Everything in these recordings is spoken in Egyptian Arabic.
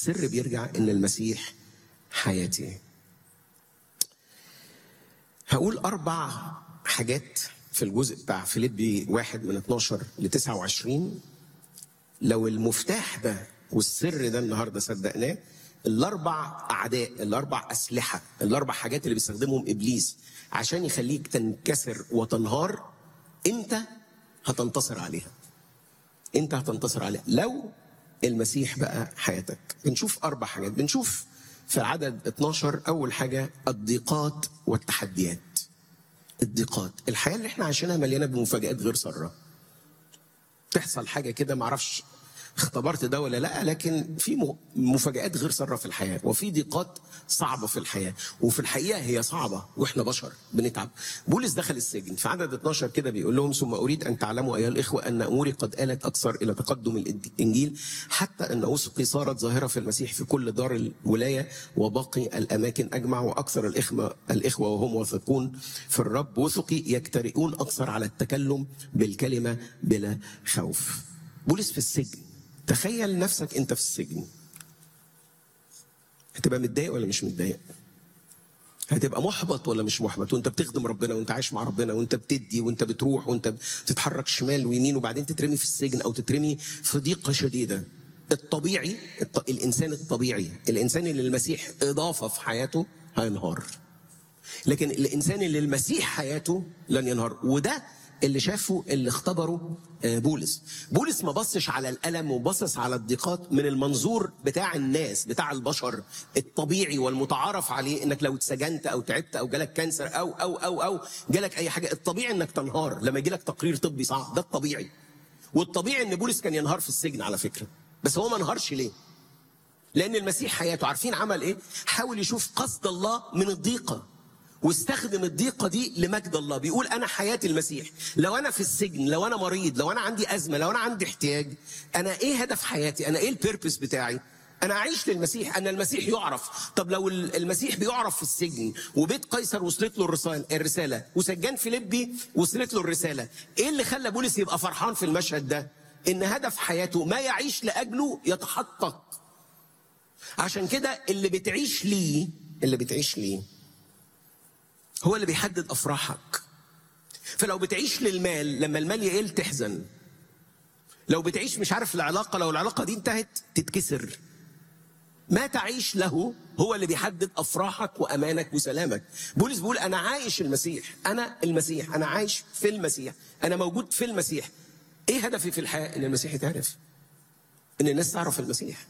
السر بيرجع ان المسيح حياتي هقول اربع حاجات في الجزء بتاع فيليبي واحد من 12 ل 29 لو المفتاح ده والسر ده النهارده صدقناه الاربع اعداء الاربع اسلحه الاربع حاجات اللي بيستخدمهم ابليس عشان يخليك تنكسر وتنهار انت هتنتصر عليها انت هتنتصر عليها لو المسيح بقى حياتك بنشوف اربع حاجات بنشوف في عدد 12 اول حاجه الضيقات والتحديات الضيقات الحياه اللي احنا عايشينها مليانه بمفاجات غير ساره تحصل حاجه كده معرفش اختبرت ده ولا لا لكن في مفاجآت غير ساره في الحياه وفي ضيقات صعبه في الحياه وفي الحقيقه هي صعبه واحنا بشر بنتعب بولس دخل السجن في عدد 12 كده بيقول لهم ثم اريد ان تعلموا ايها الاخوه ان اموري قد آلت اكثر الى تقدم الانجيل حتى ان اوثقي صارت ظاهره في المسيح في كل دار الولايه وباقي الاماكن اجمع واكثر الاخوه الاخوه وهم واثقون في الرب وثقي يجترئون اكثر على التكلم بالكلمه بلا خوف بولس في السجن تخيل نفسك انت في السجن هتبقى متضايق ولا مش متضايق هتبقى محبط ولا مش محبط وانت بتخدم ربنا وانت عايش مع ربنا وانت بتدي وانت بتروح وانت بتتحرك شمال ويمين وبعدين تترمي في السجن او تترمي في ضيقه شديده الطبيعي الانسان الطبيعي الانسان اللي المسيح اضافه في حياته هينهار لكن الانسان اللي المسيح حياته لن ينهار وده اللي شافه اللي اختبره بولس بولس ما بصش على الألم وبصص على الضيقات من المنظور بتاع الناس بتاع البشر الطبيعي والمتعارف عليه انك لو اتسجنت او تعبت او جالك كانسر او او او او جالك اي حاجه الطبيعي انك تنهار لما يجي لك تقرير طبي صعب ده الطبيعي والطبيعي ان بولس كان ينهار في السجن على فكره بس هو ما انهارش ليه لان المسيح حياته عارفين عمل ايه حاول يشوف قصد الله من الضيقه واستخدم الضيقة دي لمجد الله بيقول أنا حياتي المسيح لو أنا في السجن لو أنا مريض لو أنا عندي أزمة لو أنا عندي احتياج أنا إيه هدف حياتي أنا إيه البيربس بتاعي أنا أعيش للمسيح أن المسيح يعرف طب لو المسيح بيعرف في السجن وبيت قيصر وصلت له الرسالة, الرسالة وسجان فيليبي وصلت له الرسالة إيه اللي خلى بولس يبقى فرحان في المشهد ده إن هدف حياته ما يعيش لأجله يتحقق عشان كده اللي بتعيش ليه اللي بتعيش ليه هو اللي بيحدد افراحك فلو بتعيش للمال لما المال يقل تحزن لو بتعيش مش عارف العلاقه لو العلاقه دي انتهت تتكسر ما تعيش له هو اللي بيحدد افراحك وامانك وسلامك بولس بيقول انا عايش المسيح انا المسيح انا عايش في المسيح انا موجود في المسيح ايه هدفي في الحياه ان المسيح يتعرف ان الناس تعرف المسيح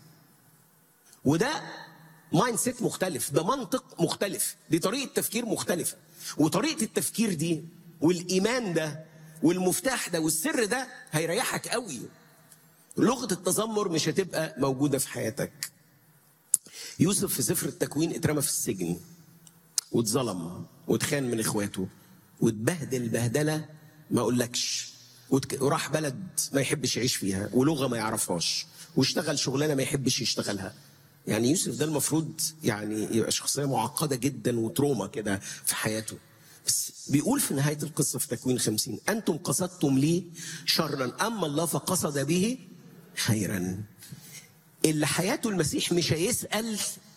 وده مايند سيت مختلف ده منطق مختلف دي طريقه تفكير مختلفه وطريقه التفكير دي والايمان ده والمفتاح ده والسر ده هيريحك قوي لغه التذمر مش هتبقى موجوده في حياتك يوسف في سفر التكوين اترمى في السجن واتظلم واتخان من اخواته واتبهدل بهدله ما اقولكش وراح بلد ما يحبش يعيش فيها ولغه ما يعرفهاش واشتغل شغلانه ما يحبش يشتغلها يعني يوسف ده المفروض يعني يبقى شخصيه معقده جدا وتروما كده في حياته بس بيقول في نهايه القصه في تكوين خمسين انتم قصدتم لي شرا اما الله فقصد به خيرا اللي حياته المسيح مش هيسال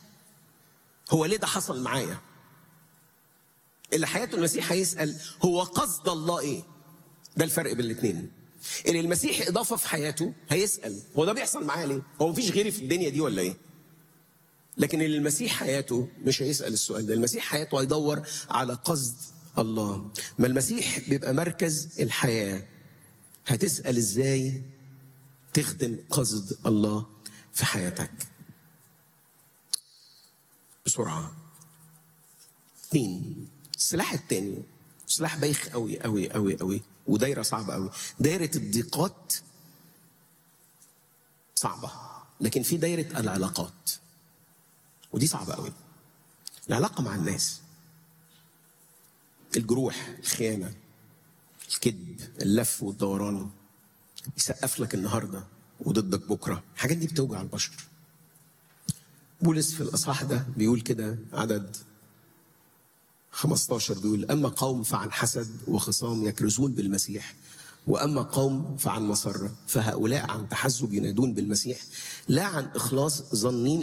هو ليه ده حصل معايا اللي حياته المسيح هيسال هو قصد الله ايه ده الفرق بين الاثنين اللي المسيح اضافه في حياته هيسال هو ده بيحصل معايا ليه هو مفيش غيري في الدنيا دي ولا ايه لكن اللي المسيح حياته مش هيسأل السؤال ده المسيح حياته هيدور على قصد الله ما المسيح بيبقى مركز الحياة هتسأل ازاي تخدم قصد الله في حياتك بسرعة اثنين السلاح التاني سلاح بايخ قوي قوي قوي قوي ودايرة صعبة قوي دايرة الضيقات صعبة لكن في دايرة العلاقات ودي صعبة قوي العلاقة مع الناس الجروح الخيانة الكذب اللف والدوران يسقف لك النهاردة وضدك بكرة الحاجات دي بتوجع البشر بولس في الأصحاح ده بيقول كده عدد 15 بيقول أما قوم فعن حسد وخصام يكرزون بالمسيح وأما قوم فعن مسرة فهؤلاء عن تحزب ينادون بالمسيح لا عن إخلاص ظنين